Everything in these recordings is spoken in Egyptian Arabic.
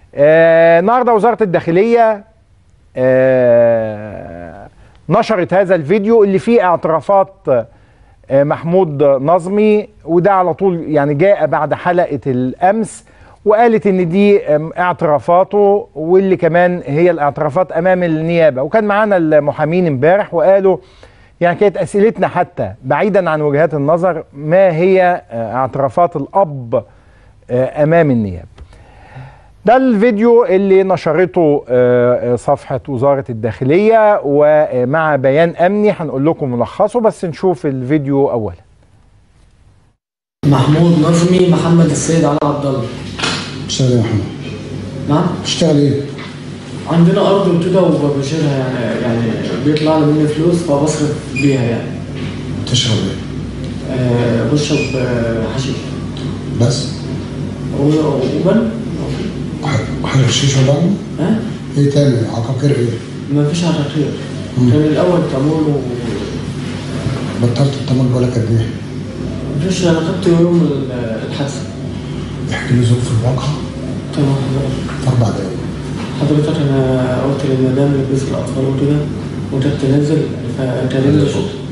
آه، النهارده وزاره الداخليه آه، نشرت هذا الفيديو اللي فيه اعترافات آه، محمود نظمي وده على طول يعني جاء بعد حلقه الامس وقالت ان دي آم، اعترافاته واللي كمان هي الاعترافات امام النيابه وكان معانا المحامين امبارح وقالوا يعني كانت اسئلتنا حتى بعيدا عن وجهات النظر ما هي آه، اعترافات الاب آه، امام النيابه ده الفيديو اللي نشرته آه، آه، صفحة وزارة الداخلية ومع بيان أمني هنقول لكم ملخصه بس نشوف الفيديو أولا محمود نظمي محمد السيد علي عبد الله تشتغل ايه يا محمد؟ نعم تشتغل ايه؟ عندنا ارض وكده وبشيلها يعني يعني بيطلع لي مني فلوس فبصرف بيها يعني تشرب ايه؟ أه بشرب آه، حشيش بس؟ و- ومن ح- حاجة شيشة ولا ها ايه تاني؟ عقاقير ايه؟ ما فيش عراقير كان الاول تمول و بطلت التمر بقالك قد ايه؟ ما فيش انا خدت يوم ال- الحادثه احكي لي ظروف الواقع تمام في اربع دقايق حضرتك انا قلت للمدام لبس الاطفال وكده وجت تنزل فكرمت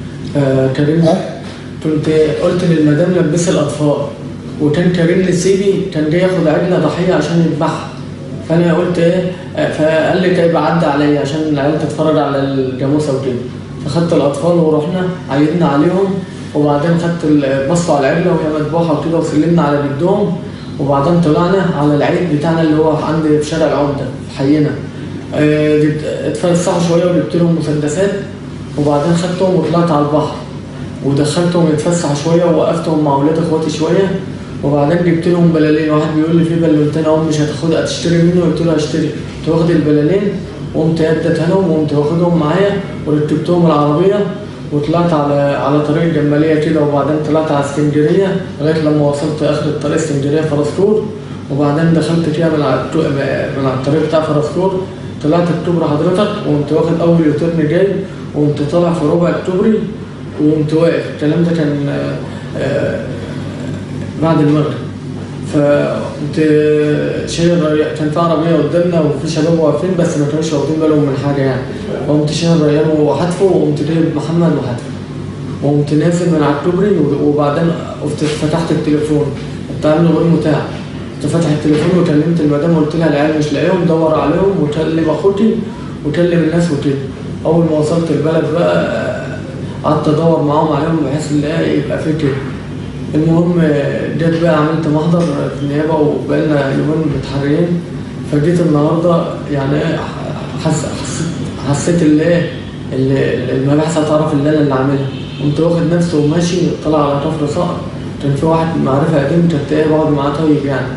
فكرمت ها؟ كنت قلت للمدام لبس الاطفال وكان كريم السيبي كان جاي ياخد عجله ضحيه عشان يذبحها فانا قلت ايه آه، فقال لي طيب عدى عليا عشان العيال تتفرج على الجاموسه وكده فخدت الاطفال ورحنا عيدنا عليهم وبعدين خدت ال- بصوا على العجله وهي مذبوحه وكده وسلمنا على جدهم وبعدين طلعنا على العيد بتاعنا اللي هو عند في شارع العمده في حينا آه، جبت- اتفسحوا شويه وجبت لهم مسدسات وبعدين خدتهم وطلعت على البحر ودخلتهم يتفسحوا شويه ووقفتهم مع اولاد اخواتي شويه وبعدين جبت لهم بلالين واحد بيقول لي في بالونتين اهو مش هتاخد هتشتري منه قلت له هشتري قمت واخد البلالين وقمت اديتها لهم وقمت واخدهم معايا وركبتهم العربيه وطلعت على على طريق الجماليه كده وبعدين طلعت على اسكندريه لغايه لما وصلت اخر الطريق اسكندريه فرسكور وبعدين دخلت فيها من على التو- من على الطريق بتاع فرسكور طلعت اكتوبر حضرتك وقمت واخد اول يوتيرن جاي وقمت طالع في ربع اكتوبري وقمت واقف الكلام ده كان آه، آه، بعد المغرب فقمت شايل ري- كان في عربيه قدامنا وفي شباب واقفين بس ما كانوش واخدين بالهم من حاجه يعني وقمت شايل ريان وحتفه وقمت جايب محمد وحتفه وقمت نازل من على الكوبري و- وبعدين قمت فتحت التليفون كنت عامله غير متاح كنت فاتح التليفون وكلمت المدام وقلت لها العيال مش لاقيهم دور عليهم وكلم اخوتي وكلم الناس وكده اول ما وصلت البلد بقى قعدت ادور معاهم عليهم بحيث ان إيه يبقى في كده المهم جيت بقى عملت محضر في النيابه وبقالنا يومين متحررين فجيت النهارده يعني إيه حس حسيت حسيت اللي ايه اللي- المباحث هتعرف اللي انا اللي عاملها قمت واخد نفسي وماشي طلع على كفر صقر كان في واحد معرفه قديم كنت ايه بقعد معاه طيب يعني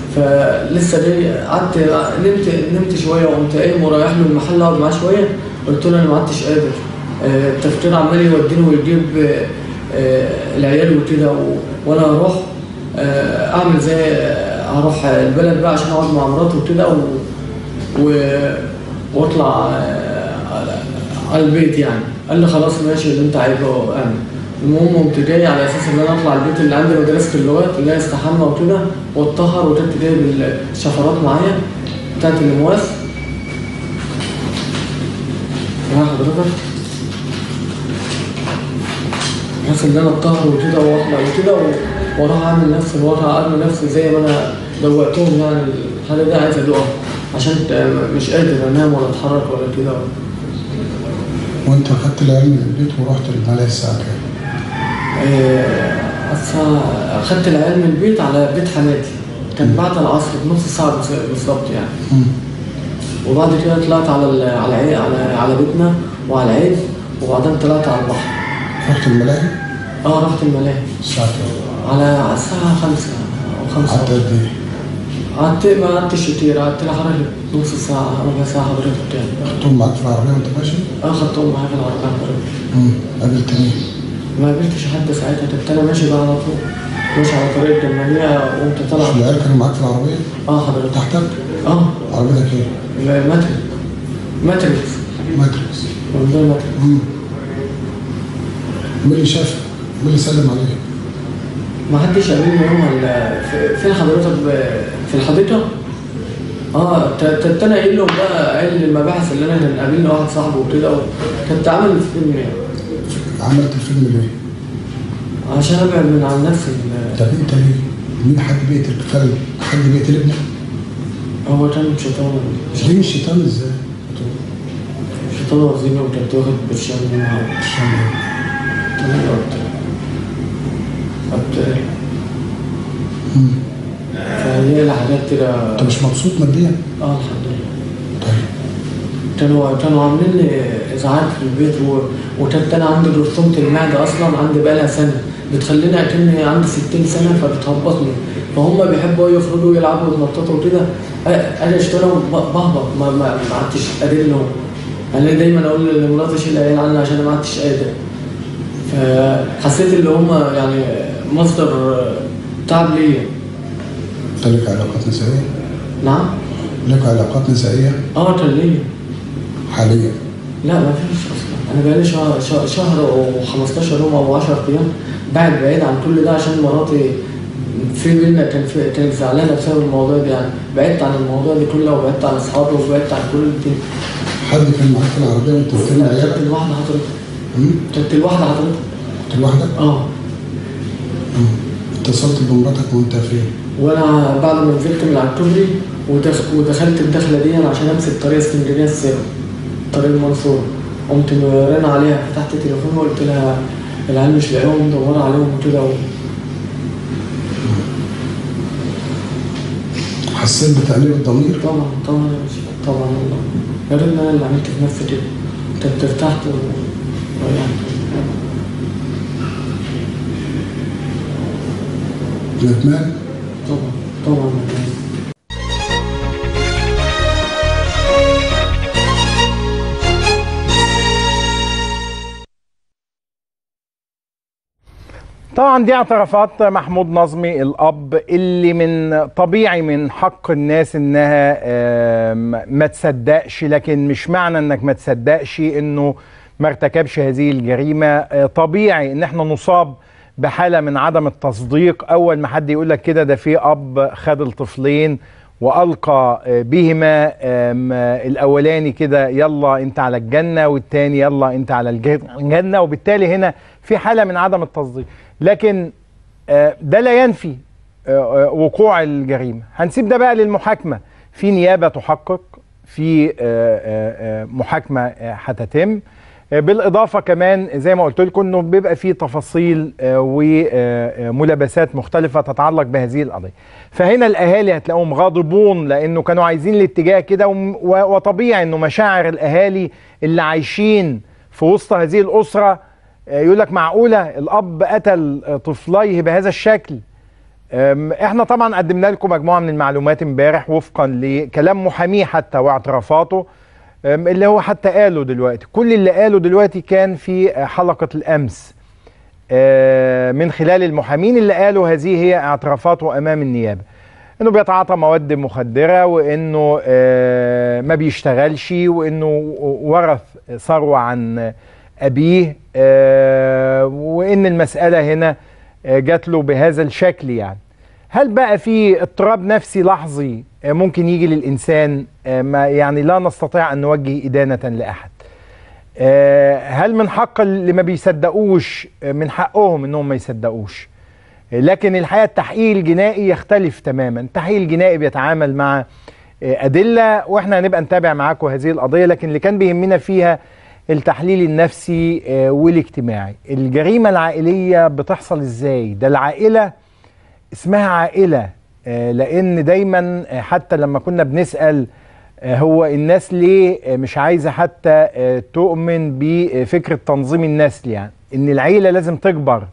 فلسه جاي قعدت نمت نمت شويه وقمت ايه مريح له المحل اقعد معاه شويه قلت له انا ما عدتش قادر آه، التفكير عمال يوديني ويجيب آه، آه، العيال وكده و- وانا هروح آه، اعمل زي آه، هروح البلد بقى عشان اقعد مع مراتي وكده و... و... واطلع آه، على- على البيت يعني قال لي خلاص ماشي اللي انت عايزه اعمل المهم قمت جاي على اساس ان انا اطلع البيت اللي عندي مدرسه اللغات اللي هي استحمى وكده واتطهر وكنت جايب الشفرات معايا بتاعت الامواس معايا حضرتك بحيث ان انا اتطهر وكده واطلع وكده و- واروح اعمل نفس الوضع اعمل نفسي زي ما انا دوقتهم يعني الحاجه دي عايز ادوقها عشان ت- مش قادر انام ولا اتحرك ولا كده وانت خدت العيال من البيت ورحت الملاهي الساعة كام؟ آه، الساعة- اخدت العيال من البيت على بيت حماتي كان بعد العصر بنص ساعة بس- بالظبط يعني مم. وبعد كده طلعت على ال- على العيد على على بيتنا وعلى العيد وبعدين طلعت على البحر رحت الملاهي اه رحت الملاهي الساعة كام؟ على على الساعة خمسة أو خمسة قعدت قد ايه؟ قعدت ما قعدتش كتير قعدت لي حوالي نص ساعة ربع ساعة حضرتك تاني خدتهم معاك في العربية وانت ماشي؟ اه خدتهم معايا في العربية حضرتك مم. قابلت مين؟ ما قابلتش حد ساعتها كنت أنا ماشي بقى على طول ماشي على طريق الجمالية وقمت مش طالع العيال كانوا معاك في العربية؟ اه حضرتك تحتك؟ اه عربيتك ايه؟ ماتريكس ماتريكس ماتريكس والله ماتريكس مم. مين اللي شافك؟ مين اللي سلم عليك؟ ما حدش قابلني يوم ولا في- فين حضرتك ب- في الحديقة اه ت- كنت انا قايل لهم بقى قايل المباحث اللي انا قابلنا واحد صاحبه وكده كنت عامل فيلم يعني عملت الفيلم ليه؟ عشان ابعد من عن نفسي ال- طب انت ليه؟ مين حد بيقتل خالد؟ حد بيقتل ابنك؟ هو كان شيطان ليه الشيطان ازاي؟ شيطان وظيفه وكنت واخد برشام منها الشيطان ده. تمام قلت قلت مم. فهي الحاجات كده انت مش مبسوط ماديا؟ اه الحمد لله طيب كانوا كانوا عاملين لي ازعاج في البيت و... وكانت انا عندي جرثومه المعده اصلا عندي بقالها سنه بتخليني اكني عندي 60 سنه فبتهبطني فهم بيحبوا يخرجوا يلعبوا ويتنططوا وكده أ- انا اشتغل بهبط ما ما ما عدتش قادر لهم انا دايما اقول لمراتي شيل العيال عني عشان انا ما عدتش قادر فحسيت اللي هم يعني مصدر تعب ليا انت لك علاقات نسائيه؟ نعم لك علاقات نسائيه اه كان ليا حاليا لا ما فيش اصلا انا بقالي شهر شهر, شهر او 15 يوم او 10 ايام بعد بعيد عن كل ده عشان مراتي في بينا كان في كانت زعلانه بسبب الموضوع ده يعني بعدت عن الموضوع ده كله وبعدت عن اصحابي وبعدت عن كل الدنيا حد كان معاك في العربيه وانت بتكلم كنت عيالك؟ لوحدي حضرتك مم؟ كنت لوحدي حضرتك كنت لوحدك؟ اه مم. اتصلت بمراتك وانت فين؟ وانا بعد ما نزلت من على الكوبري ودخ- ودخلت الدخله دي عشان امسك طريق اسكندريه السابع طريق المنصوره قمت رن عليها فتحت التليفون وقلت لها العيال مش لاقيهم مدورة عليهم وكده و... حسيت بتأنيب الضمير؟ طبعا طبعا يا باشا، طبعا والله يا ريت انا اللي عملت في نفسي كده كنت ارتحت و... وريحت ندمان؟ طبعا طبعا والله. طبعا دي اعترافات محمود نظمي الاب اللي من طبيعي من حق الناس انها آم، ما تصدقش لكن مش معنى انك ما تصدقش انه ما ارتكبش هذه الجريمه آه، طبيعي ان احنا نصاب بحاله من عدم التصديق اول ما حد يقول لك كده ده في اب خد الطفلين والقى آه، بهما آم، آه، الاولاني كده يلا انت على الجنه والتاني يلا انت على الج- الجنه وبالتالي هنا في حاله من عدم التصديق لكن آه، ده لا ينفي آه، آه، وقوع الجريمه هنسيب ده بقى للمحاكمه في نيابه تحقق في آه، آه، آه، محاكمه آه، هتتم آه، بالاضافه كمان زي ما قلت لكم انه بيبقى في تفاصيل آه، وملابسات مختلفه تتعلق بهذه القضيه فهنا الاهالي هتلاقوهم غاضبون لانه كانوا عايزين الاتجاه كده وم- و- وطبيعي انه مشاعر الاهالي اللي عايشين في وسط هذه الاسره آه، يقول لك معقوله الاب قتل آه، طفليه بهذا الشكل أم، احنا طبعا قدمنا لكم مجموعه من المعلومات امبارح وفقا لكلام محاميه حتى واعترافاته أم، اللي هو حتى قاله دلوقتي كل اللي قاله دلوقتي كان في آه، حلقه الامس آه، من خلال المحامين اللي قالوا هذه هي اعترافاته امام النيابه انه بيتعاطى مواد مخدره وانه آه، ما بيشتغلش وانه ورث ثروه عن ابيه آه، وان المساله هنا آه، جات له بهذا الشكل يعني هل بقى في اضطراب نفسي لحظي آه، ممكن يجي للانسان آه، ما يعني لا نستطيع ان نوجه ادانه لاحد آه، هل من حق اللي ما بيصدقوش آه، من حقهم انهم ما يصدقوش آه، لكن الحقيقه التحقيق الجنائي يختلف تماما التحقيق الجنائي بيتعامل مع آه، ادله واحنا هنبقى نتابع معاكم هذه القضيه لكن اللي كان بيهمنا فيها التحليل النفسي آه، والاجتماعي الجريمه العائليه بتحصل ازاي ده العائله اسمها عائله آه، لان دايما آه، حتى لما كنا بنسال آه، هو الناس ليه آه، مش عايزه حتى آه، تؤمن بفكره تنظيم النسل يعني ان العيله لازم تكبر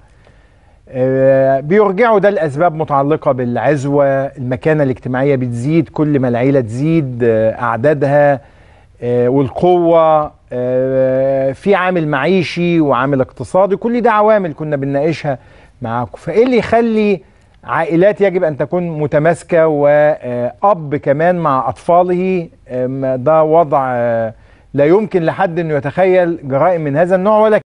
آه، بيرجعوا ده لاسباب متعلقه بالعزوه المكانه الاجتماعيه بتزيد كل ما العيله تزيد آه، اعدادها آه، والقوه آه، في عامل معيشي وعامل اقتصادي كل ده عوامل كنا بنناقشها معاكم فايه اللي يخلي عائلات يجب ان تكون متماسكه واب كمان مع اطفاله آم، ده وضع آه، لا يمكن لحد انه يتخيل جرائم من هذا النوع ولا